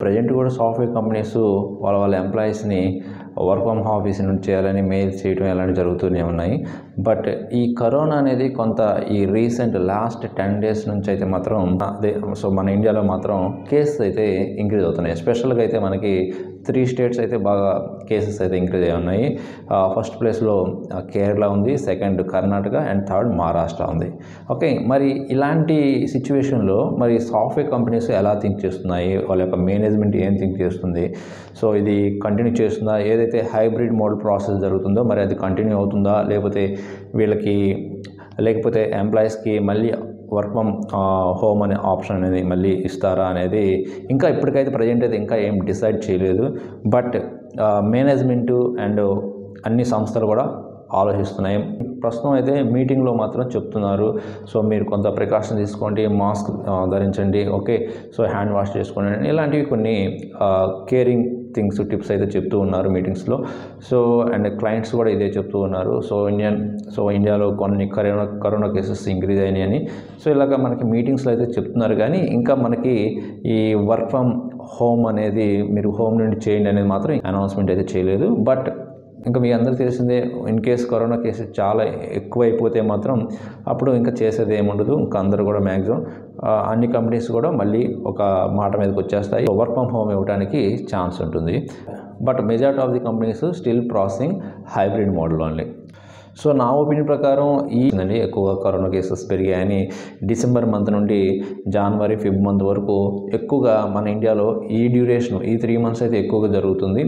present కూడా software companies వాళ్ళ వాళ్ళ ఎంప్లాయీస్ని వర్క్ ఫ్రమ్ ఆఫీస్ నుంచి చేయాలని మెయిల్ చేయడం ఇలాంటివి జరుగుతూనే ఉన్నాయి బట్ ఈ కరోనా అనేది కొంత ఈ రీసెంట్ లాస్ట్ టెన్ డేస్ నుంచి అయితే మాత్రం అదే సో మన ఇండియాలో మాత్రం కేసెస్ అయితే ఇంక్రీజ్ అవుతున్నాయి ఎస్పెషల్గా అయితే మనకి త్రీ స్టేట్స్ అయితే బాగా కేసెస్ అయితే ఇంక్రీజ్ అయి ఉన్నాయి ఫస్ట్ ప్లేస్లో కేరళ ఉంది second Karnataka and third Maharashtra ఉంది ఓకే మరి ఇలాంటి సిచ్యువేషన్లో మరి సాఫ్ట్వేర్ కంపెనీస్ ఎలా థింక్ చేస్తున్నాయి వాళ్ళ యొక్క మేనేజ్మెంట్ ఏం థింక్ చేస్తుంది సో ఇది కంటిన్యూ చేస్తుందా ఏదైతే హైబ్రిడ్ మోడల్ ప్రాసెస్ జరుగుతుందో మరి అది కంటిన్యూ అవుతుందా లేకపోతే వీళ్ళకి లేకపోతే ఎంప్లాయీస్కి మళ్ళీ వర్క్ ఫ్రమ్ హోమ్ అనే ఆప్షన్ అనేది మళ్ళీ ఇస్తారా అనేది ఇంకా ఇప్పటికైతే ప్రజెంట్ అయితే ఇంకా ఏం డిసైడ్ చేయలేదు బట్ మేనేజ్మెంటు అండ్ అన్ని సంస్థలు కూడా ఆలోచిస్తున్నాయి ప్రస్తుతం అయితే మీటింగ్లో మాత్రం చెప్తున్నారు సో మీరు కొంత ప్రికాషన్ తీసుకోండి మాస్క్ ధరించండి ఓకే సో హ్యాండ్ వాష్ చేసుకోండి ఇలాంటివి కొన్ని కేరింగ్ థింగ్స్ టిప్స్ అయితే చెప్తూ ఉన్నారు మీటింగ్స్లో సో అండ్ క్లయింట్స్ కూడా ఇదే చెప్తూ ఉన్నారు సో ఇండియన్ సో ఇండియాలో కొన్ని కరోనా కరోనా కేసెస్ ఇంక్రీజ్ అయినాయి అని సో ఇలాగ మనకి మీటింగ్స్లో అయితే చెప్తున్నారు కానీ ఇంకా మనకి ఈ వర్క్ ఫ్రమ్ హోమ్ అనేది మీరు హోమ్ నుండి చేయండి అనేది మాత్రం అనౌన్స్మెంట్ అయితే చేయలేదు బట్ ఇంకా మీ అందరికీ తెలిసిందే ఇన్ కేస్ కరోనా కేసెస్ చాలా ఎక్కువైపోతే మాత్రం అప్పుడు ఇంకా చేసేది ఏముండదు ఇంకా అందరూ కూడా మ్యాక్సిమం అన్ని కంపెనీస్ కూడా మళ్ళీ ఒక మాట మీదకి వచ్చేస్తాయి వర్క్ ఫ్రమ్ హోమ్ ఇవ్వడానికి ఛాన్స్ ఉంటుంది but majority of the companies still processing hybrid model only so నా ఒపీనియన్ ప్రకారం ఈ అండి ఎక్కువగా కరోనా కేసెస్ పెరిగాయని డిసెంబర్ మంత్ నుండి జనవరి ఫిబ్ మంత్ వరకు ఎక్కువగా మన ఇండియాలో ఈ డ్యూరేషన్ ఈ త్రీ మంత్స్ అయితే ఎక్కువగా జరుగుతుంది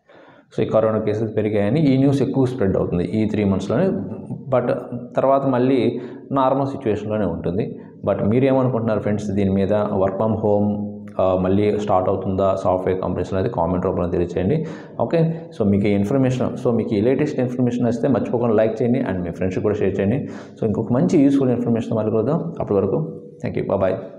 సో ఈ కరోనా కేసెస్ పెరిగాయని ఈ న్యూస్ ఎక్కువ స్ప్రెడ్ అవుతుంది ఈ త్రీ మంత్స్లోనే బట్ తర్వాత మళ్ళీ నార్మల్ సిచ్యువేషన్లోనే ఉంటుంది బట్ మీరేమనుకుంటున్నారు ఫ్రెండ్స్ దీని మీద వర్క్ ఫ్రమ్ హోమ్ మళ్ళీ స్టార్ట్ అవుతుందా సాఫ్ట్వేర్ కంపెనీస్లో అయితే కామెంట్ రూపంలో తెలియచేయండి ఓకే సో మీకు ఈ ఇన్ఫర్మేషన్ సో మీకు ఈ లేటెస్ట్ ఇన్ఫర్మేషన్ వస్తే మర్చిపోకుండా లైక్ చేయండి అండ్ మీ ఫ్రెండ్స్కి కూడా షేర్ చేయండి సో ఇంకొక మంచి యూస్ఫుల్ ఇన్ఫర్మేషన్ మళ్ళీ కలుద్దాం అప్పటి వరకు థ్యాంక్ యూ బాయ్